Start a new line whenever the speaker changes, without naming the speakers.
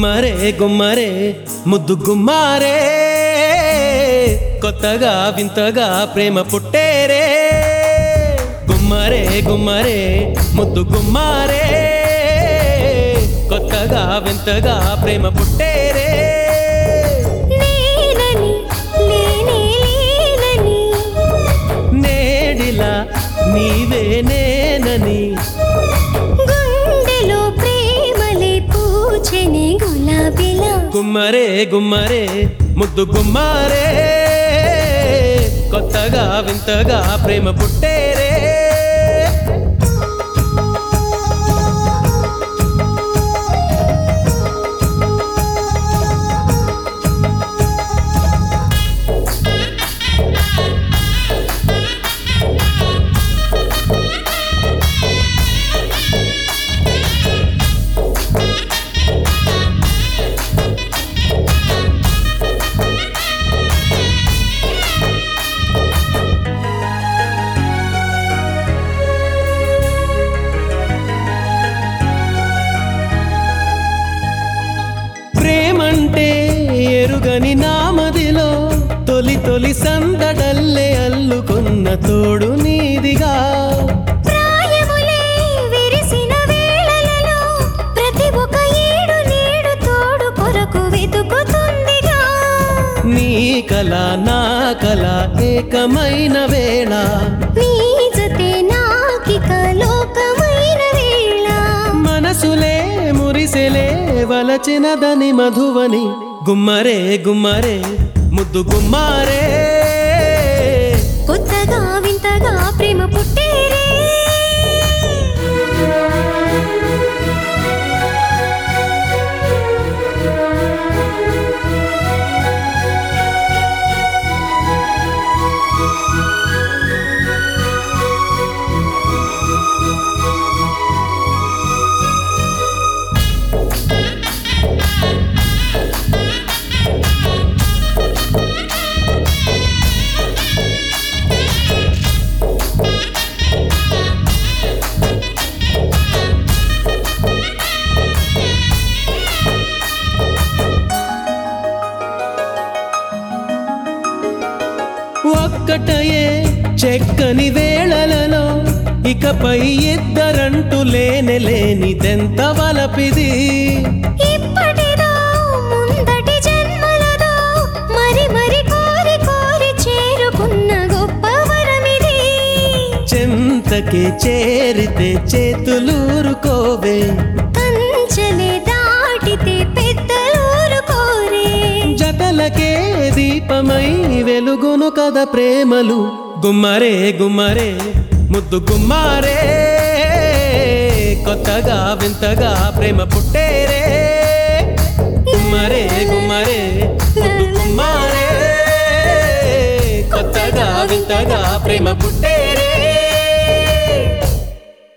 గుమ్మరే గుమ్మరే ముద్దు గుమ్మారే కొత్తగా వింతగా ప్రేమ పుట్టేరే గుమ్మరే గుమ్మరే ముద్దు గుమ్మారే కొత్తగా వింతగా ప్రేమ పుట్టేరే
నేనని లేనే లేనని
నేడిలా నీవే నేనని
గుండెలో ప్రేమలే పూచెని గులాబీలా
గుమ్మరే గుమ్మరే ముద్దు గుమ్మారే కొత్తగా వింతగా ప్రేమ పుట్టేరే ప్రేమంటే ఎరుగని నామదిలో తొలి తొలి సందడల్లే అల్లుకున్న తోడు నీదిగా
ప్రాయములే విరిసిన వేళలలో ప్రతి ఒక్క ఏడు నేడు తోడు కొరకు వెతుకుతుందిగా
నీ కల నా కల ఏకమైన వేళ
నీ జతే నాకిక లోకమైన వేళ
మనసులే మురిసెలే వలచినదని మధువని గుమ్మరే గుమ్మరే ముద్దు గుమ్మారే
కొత్తగా వింతగా ప్రేమ పుట్టేరే
ఒక్కటయే చెక్కని వేళలలో ఇకపై ఇద్దరంటూ లేని లేనిదెంత వలపిది
ఇప్పటిదో ముందటి జన్మలదో మరి మరి కోరి కోరి చేరుకున్న గొప్ప వరమిది
చెంతకే చేరితే చేతులూరుకోవే
కంచెలే దాటితే పెద్దలూరు కోరే
జతలకే దీపమై వెలుగును కద ప్రేమలు గుమ్మరే గుమ్మరే ముద్దు గుమ్మారే కొత్తగా వింతగా ప్రేమ పుట్టేరే గుమ్మరే గుమ్మరే ముద్దు గుమ్మారే కొత్తగా వింతగా ప్రేమ పుట్టేరే